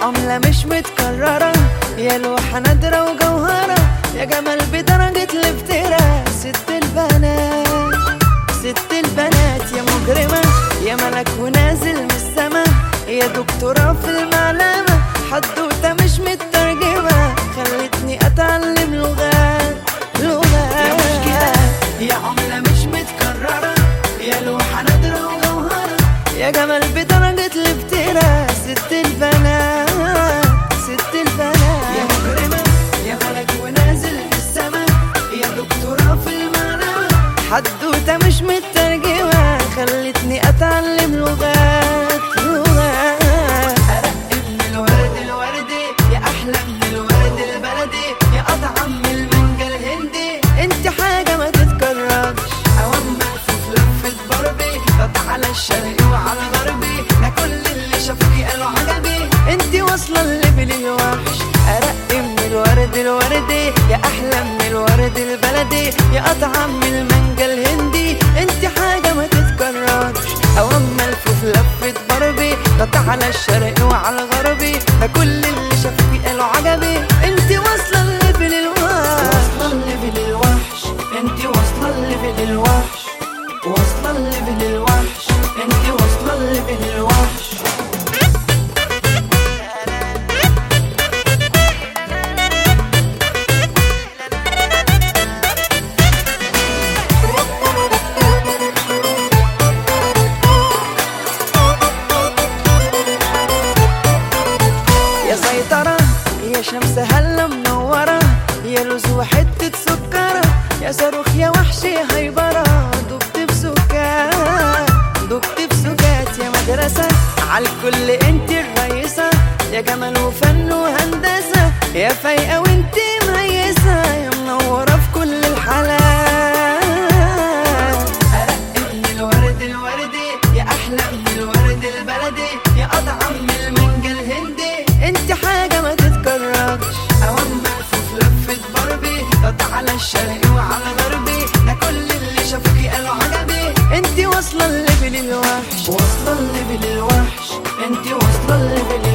عملة مش متكررة يا لوحة نادرة وجوهرة يا جمال بدرجة الافتراء ست البنات ست البنات يا مجرمة يا ملك ونازل من السما يا دكتورة في المعلمة حدوتة مش مترجمة خلتني أتعلم لغات لغات يا مشكلة يا عملة مش متكررة يا لوحة نادرة وجوهرة يا جمال بدرجة الافتراء ست البنات ست البنات يا مجرمة يا ملك ونازل في السما يا دكتورة في المعلمة حدوتة مش مترجمة خلتني أتعلم لغات لغات أرق من الورد الوردي يا أحلى من الورد البلدي يا أطعم من المانجا الهندي انت حاجة ما تتكررش أوام ملفوف لفة بربي قطع على الشرق وعلى غربي ده كل اللي شافني قالوا عجبي انت واصلة الليفل الوحش أرق من الورد الوردي يا أحلى من الورد البلدي يا أطعم من المانجا الهندي انت حاجة ما تتكررش أوام ملفوف لفة بربي قطع على الشرق وعلى الغربي ده كل اللي شافني قالوا عجبي انت واصلة الليفل الوحش واصلة الليفل الوحش انت واصلة الليفل الوحش واصلة الليفل الوحش انت واصلة الليفل الوحش يا سيطرة يا شمس هلا منورة يا لوز وحتة سكرة يا صاروخ يا وحش يا هيبرة دبت بسكات دبت بسكات يا مدرسة عالكل انت الرئيسة يا جمال وفن وهندسة يا فايقة وانت مهيسة يا منورة في كل الحالات أرق من الورد الوردي يا أحلى من الورد البلدي يا أطعم من المانجا الهندي انت حاجة ما تتكررش أوام ملفوف لفة بربي قطع على الشرق وعلى غربي ده كل اللي شافوكي قالوا عجبي انت واصلة الليفل الوحش واصلة الليفل الوحش انت واصلة الليفل